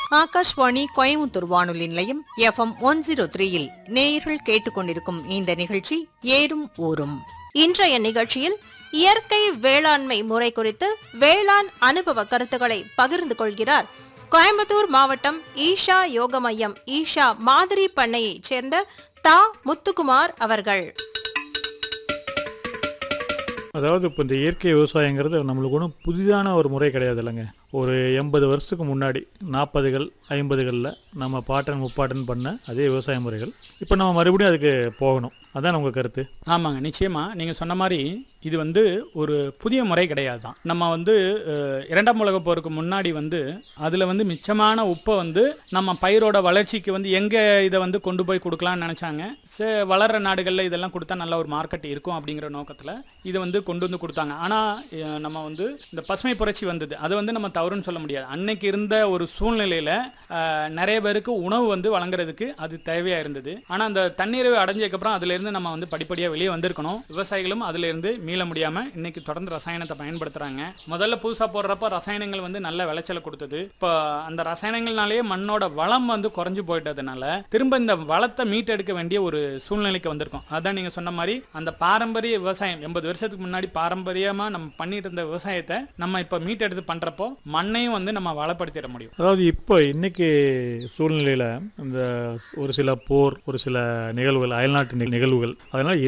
ஆகாஷ்வாணி கோயமுத்தூர் வானொலி நிலையம் FM one zero த்ரீயில் நேயர்கள் கேட்டுக்கொண்டிருக்கும் இந்த நிகழ்ச்சி ஏறும் ஊரும் இன்றைய நிகழ்ச்சியில் இயற்கை வேளாண்மை முறை குறித்து வேளாண் அனுபவ கருத்துக்களை பகிர்ந்து கொள்கிறார் கோயம்புத்தூர் மாவட்டம் ஈஷா யோக மையம் ஈஷா மாதிரி பண்ணையைச் சேர்ந்த தா முத்துக்குமார் அவர்கள் அதாவது இப்போ இந்த இயற்கை விவசாயங்கிறது நம்மளுக்கு ஒன்றும் புதிதான ஒரு முறை கிடையாது இல்லைங்க ஒரு எண்பது வருஷத்துக்கு முன்னாடி நாற்பதுகள் ஐம்பதுகளில் நம்ம பாட்டன் முப்பாட்டன் பண்ண அதே விவசாய முறைகள் இப்போ நம்ம மறுபடியும் அதுக்கு போகணும் அதான் உங்கள் கருத்து ஆமாங்க நிச்சயமா நீங்க சொன்ன மாதிரி இது வந்து ஒரு புதிய முறை கிடையாது தான் நம்ம வந்து அஹ், இரண்டாம் உலகப் போருக்கு முன்னாடி வந்து அதில் வந்து மிச்சமான உப்பை வந்து நம்ம பயிரோட வளர்ச்சிக்கு வந்து எங்கே இதை வந்து கொண்டு போய் கொடுக்கலாம்னு நினச்சாங்க சே வளர்கிற நாடுகளில் இதெல்லாம் கொடுத்தா நல்ல ஒரு மார்க்கெட் இருக்கும் அப்படிங்கிற நோக்கத்தில் இதை வந்து கொண்டு வந்து கொடுத்தாங்க ஆனால் நம்ம வந்து இந்த பசுமை புரட்சி வந்தது அது வந்து நம்ம தவறுன்னு சொல்ல முடியாது அன்னைக்கு இருந்த ஒரு சூழ்நிலையில் நிறைய பேருக்கு உணவு வந்து வழங்குறதுக்கு அது தேவையாக இருந்தது ஆனால் அந்த தண்ணீரை அடைஞ்சதுக்கப்புறம் அதுலேருந்து நம்ம வந்து படிப்படியாக வெளியே வந்திருக்கணும் விவசாயிகளும் அதுலேருந்து மீள முடியாமல் இன்னைக்கு தொடர்ந்து ரசாயனத்தை பயன்படுத்துகிறாங்க முதல்ல புதுசாக போடுறப்ப ரசாயனங்கள் வந்து நல்ல விளைச்சலை கொடுத்தது இப்போ அந்த ரசாயனங்கள்னாலேயே மண்ணோட வளம் வந்து குறைஞ்சு போயிட்டதுனால திரும்ப இந்த வளத்தை மீட்டெடுக்க வேண்டிய ஒரு சூழ்நிலைக்கு வந்திருக்கோம் அதான் நீங்கள் சொன்ன மாதிரி அந்த பாரம்பரிய விவசாயம் எண்பது வருஷத்துக்கு முன்னாடி பாரம்பரியமாக நம்ம பண்ணிட்டு இருந்த விவசாயத்தை நம்ம இப்போ மீட்டெடுத்து பண்ணுறப்போ மண்ணையும் வந்து நம்ம வளப்படுத்திட முடியும் அதாவது இப்போ இன்னைக்கு சூழ்நிலையில் இந்த ஒரு சில போர் ஒரு சில நிகழ்வுகள் அயல்நாட்டு நிகழ்வுகள் அதனால்